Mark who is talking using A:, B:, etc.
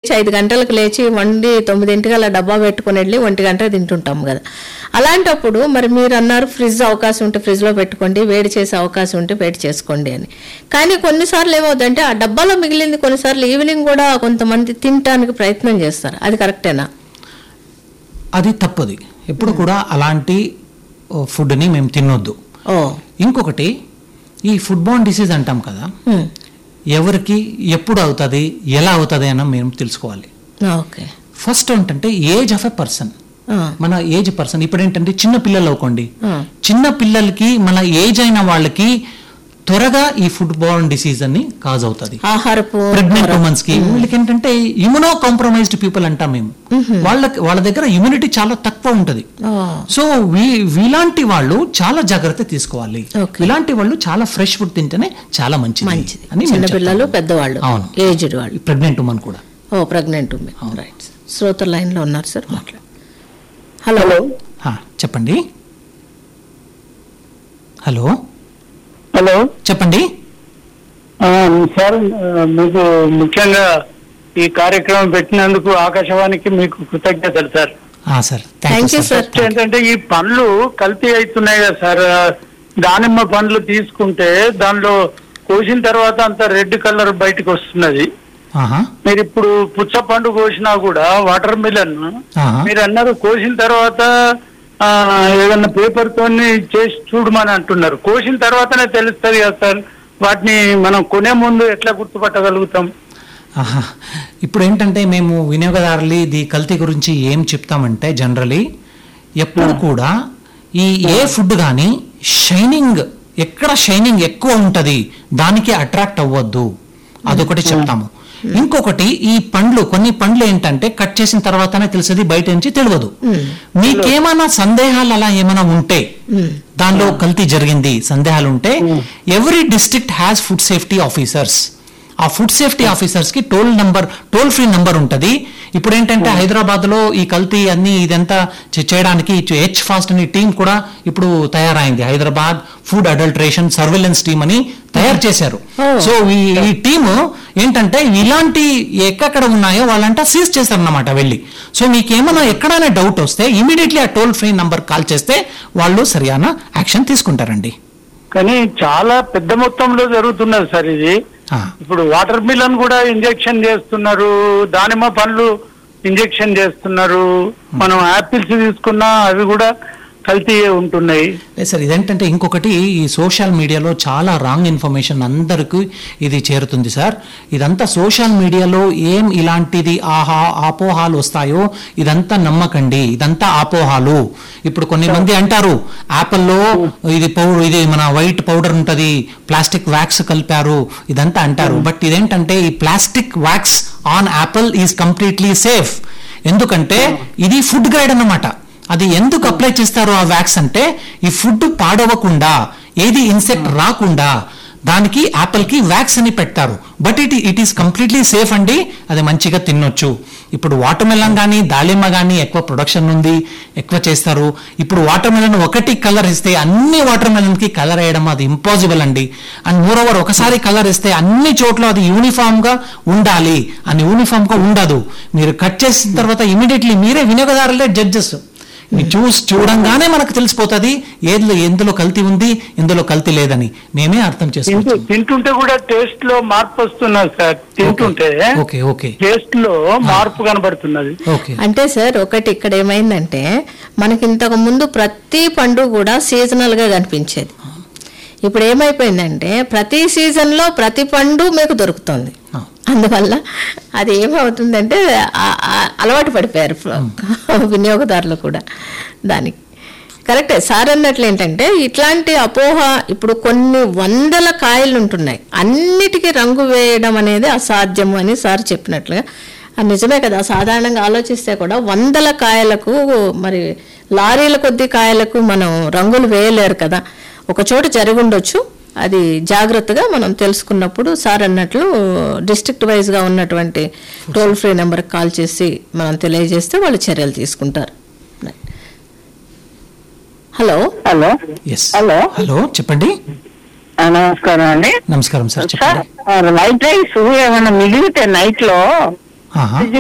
A: లేచి ఐదు గంటలకు లేచి వండి తొమ్మిదింటికి అలా డబ్బా పెట్టుకుని వెళ్ళి ఒంటి గంట తింటుంటాం కదా అలాంటప్పుడు మరి మీరు అన్నారు ఫ్రిడ్జ్ అవకాశం ఉంటే ఫ్రిడ్జ్లో పెట్టుకోండి వేడి చేసే అవకాశం ఉంటే వేడి చేసుకోండి అని కానీ కొన్నిసార్లు ఏమవుతుందంటే ఆ డబ్బాలో మిగిలింది కొన్నిసార్లు ఈవినింగ్ కూడా కొంతమంది తినటానికి ప్రయత్నం చేస్తారు అది కరెక్టేనా
B: అది తప్పది ఎప్పుడు కూడా అలాంటి ఓ, ఫుడ్ని మేము తినొద్దు
A: ఓ
B: ఇంకొకటి ఈ ఫుడ్ బాన్ డిసీజ్ అంటాం కదా
A: ఉమ్.
B: ఎవరికి ఎప్పుడు అవుతుంది ఎలా అవుతుంది అని మేము తెలుసుకోవాలి
A: ఓకే
B: ఫస్ట్ ఏంటంటే ఏజ్ ఆఫ్ ఎ పర్సన్
A: ఆ,
B: మన ఏజ్ పర్సన్ ఇప్పుడు ఏంటంటే చిన్న పిల్లలు అవుకోండి
A: ఆ.
B: చిన్న పిల్లలకి మన ఏజ్ అయిన వాళ్ళకి త్వరగా ఈ ఫుడ్ బాన్ డిసీజ్ అని కాజ్ అవుతుంది
A: ఆహారపు
B: ప్రెగ్నెంట్ ఉమెన్స్ కి వీళ్ళకి ఏంటంటే ఇమ్యునో కాంప్రమైజ్డ్ పీపుల్ అంటాం మేము వాళ్ళకి వాళ్ళ దగ్గర ఇమ్యూనిటీ చాలా తక్కువ ఉంటది
A: ఓ,
B: సో వీ- వీలాంటి వాళ్ళు చాలా జాగ్రత్త తీసుకోవాలి
A: Okay.
B: ఇలాంటి వాళ్ళు చాలా ఫ్రెష్ ఫుడ్ తింటేనే చాలా మంచిది
A: మంచిది
B: అని మేము
A: చిన్నపిల్లలు పెద్దవాళ్ళు
B: అవును.
A: ఏజ్డ్ వాళ్ళు
B: ప్రెగ్నెంట్ ఉమెన్ కూడా
A: ఓ ప్రెగ్నెంట్ ఉమెన్ రైట్ శ్రోత లైన్ లో ఉన్నారు సార్ మాట్లాడు హలో
B: హా, చెప్పండి హలో
C: హలో
B: చెప్పండి
C: ఆ, సార్ ఆ, మీకు ముఖ్యంగా ఈ కార్యక్రమం పెట్టినందుకు ఆకాశవాణికి మీకు కృతజ్ఞతలు సార్
B: ఆ, sir
A: Thank you, sir.
C: First ఏంటంటే ఈ పండ్లు కల్తీ అవుతున్నాయి కదా సార్ ఆ, దానిమ్మ పండ్లు తీసుకుంటే దానిలో కోసిన తర్వాత అంత రెడ్ కలర్ బయటకు వస్తున్నది
B: ఆహా,
C: మీరు ఇప్పుడు పుచ్చ పండు కోసినా కూడా వాటర్ మిలన్
B: ఆహా.
C: మీరు అన్నారు కోసిన తర్వాత ఆ, ఏదన్నా పేపర్ తోని చేసి చూడమని అంటున్నారు కోసిన తర్వాతనే తెలుస్తుంది కదా సార్ వాటిని మనం కొనే ముందు ఎట్లా గుర్తుపట్టగలుగుతాం
B: ఆహా. ఇప్పుడు ఏంటంటే మేము వినియోగదారులు ఇది కల్తీ గురించి ఏం చెప్తామంటే జనరలీ ఎప్పుడు కూడా ఈ ఏ ఫుడ్ కానీ షైనింగ్ ఎక్కడ షైనింగ్ ఎక్కువ ఉంటుంది దానికి అట్రాక్ట్ అవ్వద్దు అదొకటి చెప్తాము ఇంకొకటి ఈ పండ్లు కొన్ని పండ్లు ఏంటంటే కట్ చేసిన తర్వాతనే తెలిసేది బయట నుంచి తెలియదు మీకేమైనా సందేహాలు అలా ఏమైనా ఉంటే దానిలో కల్తీ జరిగింది సందేహాలు ఉంటే every district has food safety officers ఆ ఫుడ్ సేఫ్టీ ఆఫీసర్స్ కి toll number toll free number ఉంటది ఇప్పుడు ఏంటంటే హైదరాబాద్ లో ఈ కల్తీ అన్ని ఇదంతా చే- చేయడానికి హెచ్ ఫాస్ట్ అనే టీం కూడా ఇప్పుడు తయారైంది Hyderabad food adulteration surveillance team అని తయారు చేశారు
A: Oh.
B: సో ఈ ఈ టీము ఏంటంటే ఇలాంటి ఎక్కడెక్కడ ఉన్నాయో వాళ్ళంతా సీజ్ చేస్తారన్నమాట వెళ్ళి సో మీకేమైనా ఎక్కడైనా డౌట్ వస్తే ఇమీడియట్లీ ఆ టోల్ ఫ్రీ నంబర్ కాల్ చేస్తే వాళ్ళు సరియాన యాక్షన్ తీసుకుంటారండి
C: కానీ చాలా పెద్ద మొత్తంలో జరుగుతున్నది సార్ ఇది
B: ఆ.
C: ఇప్పుడు వాటర్ మిలన్ కూడా ఇంజెక్షన్ చేస్తున్నారు దానిమ్మ పండ్లు ఇంజెక్షన్ చేస్తున్నారు మనం యాపిల్స్ తీసుకున్నా అవి కూడా కల్తీయే ఉంటున్నాయి
B: లేదు సార్ ఇదేంటంటే ఇంకొకటి ఈ సోషల్ మీడియాలో చాలా రాంగ్ ఇన్ఫర్మేషన్ అందరికీ ఇది చేరుతుంది సార్ ఇదంతా సోషల్ మీడియాలో ఏం ఇలాంటిది ఆహా ఆపోహాలు వస్తాయో ఇదంతా నమ్మకండి ఇదంతా ఆపోహాలు ఇప్పుడు కొన్ని మంది అంటారు యాపిల్లో ఇది పౌడర్ ఇది మన వైట్ పౌడర్ ఉంటది ప్లాస్టిక్ వ్యాక్స్ కలిపారు ఇదంతా అంటారు బట్ ఇదేంటంటే ఈ plastic wax on apple is completely safe ఎందుకంటే ఇది ఫుడ్ గ్రేడ్ అన్నమాట అది ఎందుకు అప్లై చేస్తారు ఆ వ్యాక్స్ అంటే ఈ ఫుడ్ పాడవకుండా ఏది ఇన్సెక్ట్ రాకుండా దానికి యాపిల్ కి వ్యాక్స్ అని పెడతారు but it it is completely safe అండి అది మంచిగా తినొచ్చు ఇప్పుడు వాటర్ మెలన్ కానీ దాలిమ్మ కానీ ఎక్కువ ప్రొడక్షన్ ఉంది ఎక్కువ చేస్తారు ఇప్పుడు వాటర్ మెలన్ ఒకటి కలర్ ఇస్తే అన్ని వాటర్ మెలన్ కి కలర్ వేయడం అది ఇంపాసిబుల్ అండి అండ్ మోర్ ఓవర్ ఒకసారి కలర్ ఇస్తే అన్ని చోట్ల అది యూనిఫామ్ గా ఉండాలి అని యూనిఫామ్ గా ఉండదు మీరు కట్ చేసిన తర్వాత ఇమీడియట్లీ మీరే వినియోగదారులే జడ్జెస్ మీరు చూసి చూడంగానే మనకు తెలిసిపోతుంది ఏది ఎందులో కల్తీ ఉంది ఎందులో కల్తీ లేదని మేమే అర్థం
C: తింటూ
B: చేసుకోవచ్చు
C: తింటుంటే కూడా టేస్ట్ లో మార్పు వస్తున్నది సార్ తింటుంటే
B: ఓకే ఓకే
C: టేస్ట్ లో మార్పు కనబడుతున్నది
B: ఓకే
A: అంటే సార్ ఒకటి ఇక్కడ ఏమైందంటే మనకి ఇంతకు ముందు ప్రతి పండు కూడా సీజనల్ గా కనిపించేది ఇప్పుడు ఏమైపోయిందంటే ప్రతి సీజన్ లో ప్రతి పండు మీకు దొరుకుతుంది
B: ఆ.
A: అందువల్ల అది ఏమవుతుందంటే ఆ- ఆ అలవాటు పడిపోయారు వినియోగదారులు కూడా దానికి కరెక్టే సార్ అన్నట్లు ఏంటంటే ఇట్లాంటి అపోహ ఇప్పుడు కొన్ని వందల కాయలు ఉంటున్నాయి అన్నిటికీ రంగు వేయడం అనేది అసాధ్యము అని సార్ చెప్పినట్లుగా అది నిజమే కదా సాధారణంగా ఆలోచిస్తే కూడా వందల కాయలకు మరి లారీల కొద్ది కాయలకు మనం రంగులు వేయలేరు కదా ఒక చోట జరిగి ఉండొచ్చు అది జాగ్రత్తగా మనం తెలుసుకున్నప్పుడు సార్ అన్నట్లు డిస్ట్రిక్ట్ వైజ్గా ఉన్నటువంటి టోల్ ఫ్రీ నెంబర్కి కాల్ చేసి మనం తెలియజేస్తే వాళ్ళు చర్యలు తీసుకుంటారు hello
C: hello
B: yes
C: hello.
B: Hello చెప్పండి
C: నమస్కారం అండి
B: నమస్కారం సార్
C: సార్
B: చెప్పండి
C: వైట్ రైస్ ఏమైనా మిగిలితే నైట్ లో
B: ఆహా